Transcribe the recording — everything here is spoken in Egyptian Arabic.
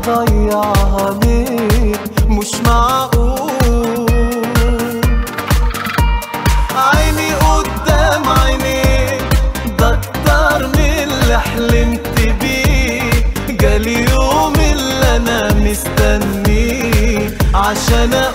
اضيعها ليه مش معقول عيني قدام عينيك ده اكتر من اللي حلمت بيه جالي يوم اللي انا مستنيه عشان